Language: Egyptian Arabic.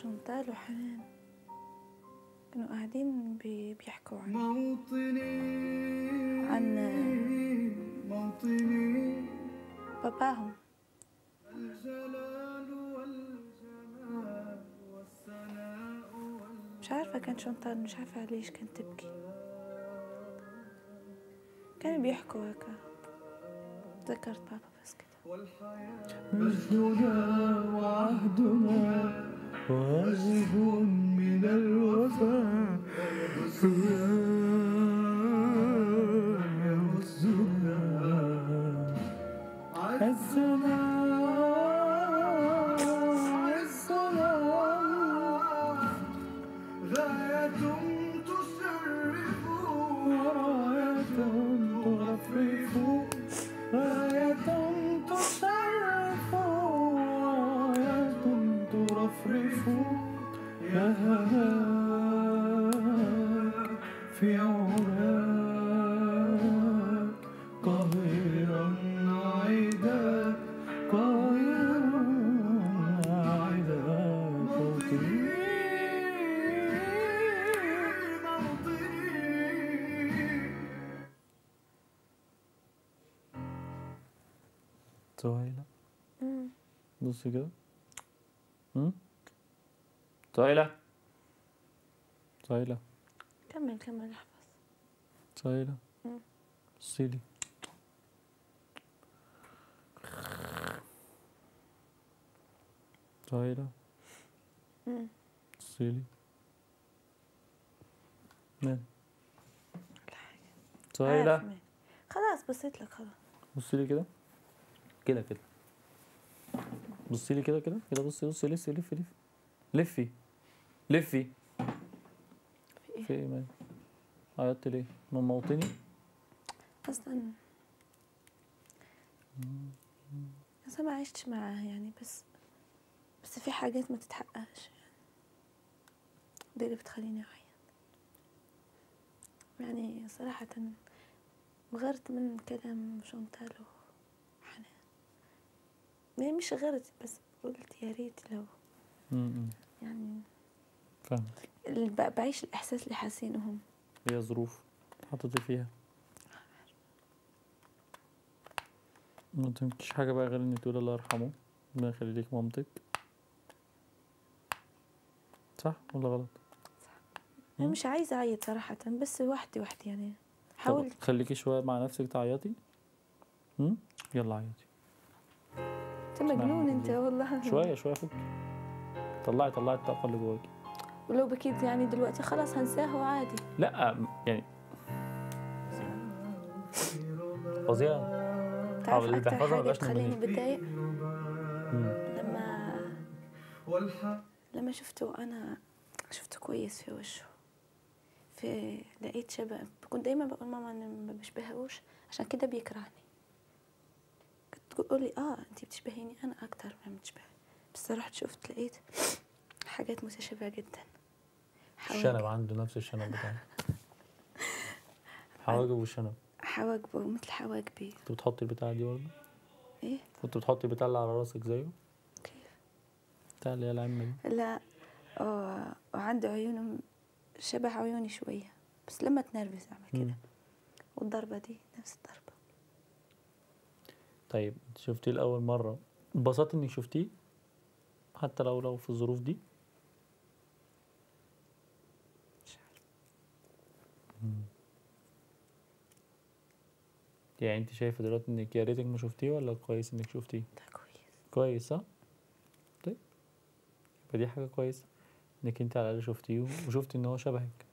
شنطال وحنان كانوا قاعدين بي- بيحكوا عن موطني عن موطني باباهم الجلال والجمال والثناء وال مش عارفة كان شنطال مش عارفة ليش كانت تبكي كانوا بيحكوا هيك ذكرت بابا بس كده والحياة مجدنا وعهدنا واجب من الوفاء يهزنا عزنا عزنا غاية تشرف وراية ترفرف راية تشرف راية ترفرف يا هناك في علاك قاهرا عيداك قاهرا عيداك موطني سهيلة مم. بصي كده امم سهيلة سهيلة كمل كمل احفظ سهيلة مم. بصي لي سهيلة مم. بصي لي مين عارف سهيلة مين. خلاص بصيت لك خلاص بصي لي كده كده كده بصي لي كده كده كده بصي بصي لفي لفي لفي لفي لفي في ايه في ايه مال عيطت ليه من موطني اصلا اصلا ما عشتش معاه يعني بس بس في حاجات ما تتحققش يعني دي اللي بتخليني اعيط يعني صراحة غرت من كلام شنطال وحنان يعني مش غرت بس قلت يا ريت لو امم يعني فاهم ال- ب- بعيش الإحساس اللي حاسينهم هي ظروف حطيتي فيها ما تمكش حاجة بقى غير انك تقول الله يرحمه ربنا يخلي ليك مامتك صح ولا غلط؟ أنا مم. مش عايزة أعيط صراحة بس وحدي وحدي يعني طب حاولت خليكي شوية مع نفسك تعيطي امم يلا عيطي أنت مجنون أنت ليه؟ والله شوية شوية فك طلعي طلعي الطاقة اللي جواكي ولو بكيت يعني دلوقتي خلاص هنساه وعادي لا يعني فظيعة تعرف اللي أكتر بيحفظها حاجة مبقاش تخليني نموذج. بتضايق مم. لما والحياة لما شفته أنا شفته كويس في وشه في لقيت شبه كنت دايما بقول ماما أنا ما بشبهوش عشان كده بيكرهني كنت تقول لي اه انت بتشبهيني انا اكتر ما بتشبه بس رحت شفت لقيت حاجات متشابهة جدا حواجب الشنب عنده نفس الشنب بتاعه حواجب والشنب حواجبه مثل حواجبي كنت بتحطي البتاع دي برضه ايه كنت بتحطي البتاع اللي على راسك زيه كيف بتاع اللي هي العمة دي لا آه وعنده عيونه شبه عيوني شوية بس لما تنرفز أعمل مم. كده والضربة دي نفس الضربة طيب انت شفتيه لأول مرة اتبسطت انك شفتيه حتى لو لو في الظروف دي مش عارفة يعني انت شايفة دلوقتي انك يا ريتك ما شفتيه ولا كويس انك شفتيه ده كويس كويس صح طيب يبقى دي حاجة كويسة انك انت على الأقل شفتيه وشفتي ان هو شبهك